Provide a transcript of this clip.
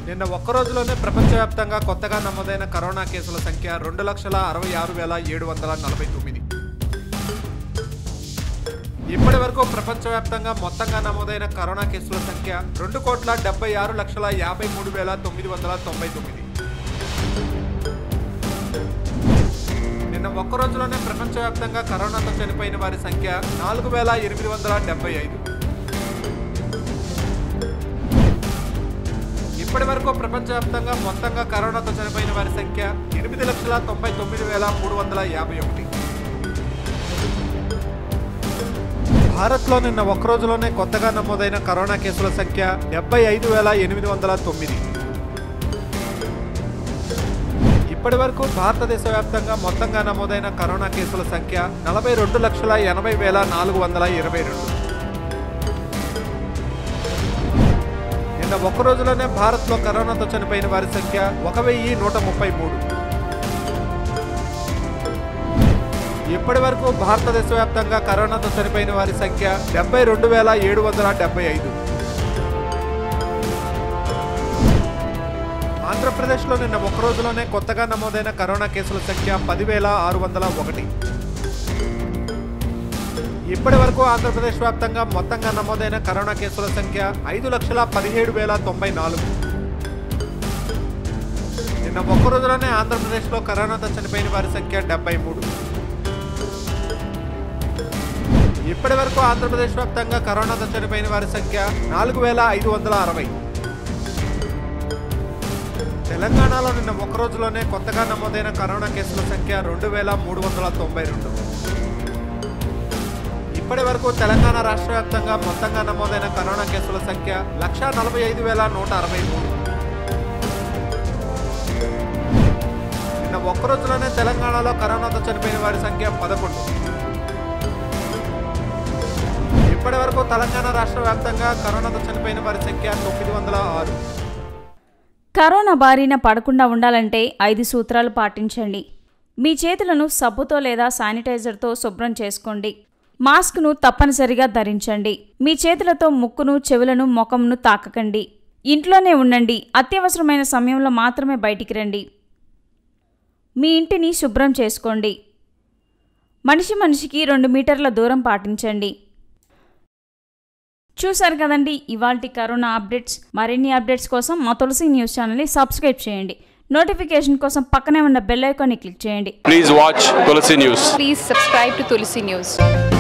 నిన్న ఒక్క రోజులోనే ప్రపంచవ్యాప్తంగా కొత్తగా నమోదైన కరోనా కేసుల సంఖ్య రెండు లక్షల అరవై ఆరు వేల ఏడు వందల నలభై తొమ్మిది ఇప్పటి వరకు ప్రపంచవ్యాప్తంగా మొత్తంగా నమోదైన కరోనా కేసుల సంఖ్య రెండు కోట్ల డెబ్బై ఆరు లక్షల యాభై మూడు వేల తొమ్మిది వందల తొంభై తొమ్మిది నిన్న ఒక్క రోజులోనే ప్రపంచవ్యాప్తంగా కరోనాతో చనిపోయిన వారి సంఖ్య నాలుగు వేల ఎనిమిది వందల డెబ్బై ఐదు ఇప్పటి వరకు ప్రపంచవ్యాప్తంగా మొత్తంగా కరోనాతో చనిపోయిన వారి సంఖ్య ఎనిమిది లక్షల తొంభై తొమ్మిది వేల మూడు వందల యాభై ఒకటి భారత్లో నిన్న ఒక్క రోజులోనే కొత్తగా నమోదైన కరోనా కేసుల సంఖ్య డెబ్బై ఐదు వేల ఎనిమిది వందల తొమ్మిది ఇప్పటి వరకు భారతదేశ వ్యాప్తంగా మొత్తంగా నమోదైన కరోనా కేసుల సంఖ్య నలభై రెండు లక్షల ఎనభై వేల నాలుగు వందల ఇరవై రెండు నిన్న ఒక్క రోజులోనే భారత్లో కరోనాతో చనిపోయిన వారి సంఖ్య ఒక వెయ్యి నూట ముప్పై మూడు ఇప్పటి వరకు భారతదేశ వ్యాప్తంగా కరోనాతో చనిపోయిన వారి సంఖ్య డెబ్బై రెండు వేల ఏడు వందల డెబ్బై ఐదు ఆంధ్రప్రదేశ్లో నిన్న ఒక్క రోజులోనే కొత్తగా నమోదైన కరోనా కేసుల సంఖ్య పదివేల ఆరు వందల ఒకటి ఇప్పటి వరకు ఆంధ్రప్రదేశ్ వ్యాప్తంగా మొత్తంగా నమోదైన కరోనా కేసుల సంఖ్య ఐదు లక్షల పదిహేడు వేల తొంభై నాలుగు నిన్న ఒక్క రోజులోనే ఆంధ్రప్రదేశ్లో కరోనాతో చనిపోయిన వారి సంఖ్య డెబ్బై మూడు ఇప్పటి వరకు ఆంధ్రప్రదేశ్ వ్యాప్తంగా కరోనాతో చనిపోయిన వారి సంఖ్య నాలుగు వేల ఐదు వందల అరవై తెలంగాణలో నిన్న ఒక్క రోజులోనే కొత్తగా నమోదైన కరోనా కేసుల సంఖ్య రెండు వేల మూడు వందల తొంభై రెండు ఇప్పటి వరకు తెలంగాణ రాష్ట్ర వ్యాప్తంగా మొత్తంగా నమోదైన కరోనా కేసుల సంఖ్య లక్ష నలభై ఐదు వేల నూట అరవై మూడు నిన్న ఒక్క రోజులోనే తెలంగాణలో కరోనాతో చనిపోయిన వారి సంఖ్య పదకొండు ఇప్పటి వరకు తెలంగాణ రాష్ట్ర వ్యాప్తంగా కరోనాతో చనిపోయిన వారి సంఖ్య తొమ్మిది వందల ఆరు కరోనా బారిన పడకుండా ఉండాలంటే ఐదు సూత్రాలు పాటించండి మీ చేతులను సబ్బుతో లేదా శానిటైజర్తో శుభ్రం చేసుకోండి మాస్క్ను తప్పనిసరిగా ధరించండి మీ చేతులతో ముక్కును చెవులను ముఖంను తాకకండి ఇంట్లోనే ఉండండి అత్యవసరమైన సమయంలో మాత్రమే బయటికి రండి మీ ఇంటిని శుభ్రం చేసుకోండి మనిషి మనిషికి రెండు మీటర్ల దూరం పాటించండి చూశారు కదండి ఇవాల్టి కరోనా అప్డేట్స్ మరిన్ని అప్డేట్స్ కోసం మా తులసి న్యూస్ ఛానల్ని సబ్స్క్రైబ్ చేయండి నోటిఫికేషన్ కోసం పక్కనే ఉన్న బెల్ ఐకాన్ని క్లిక్ చేయండి Please watch Tulsi News. Please subscribe to Tulsi News.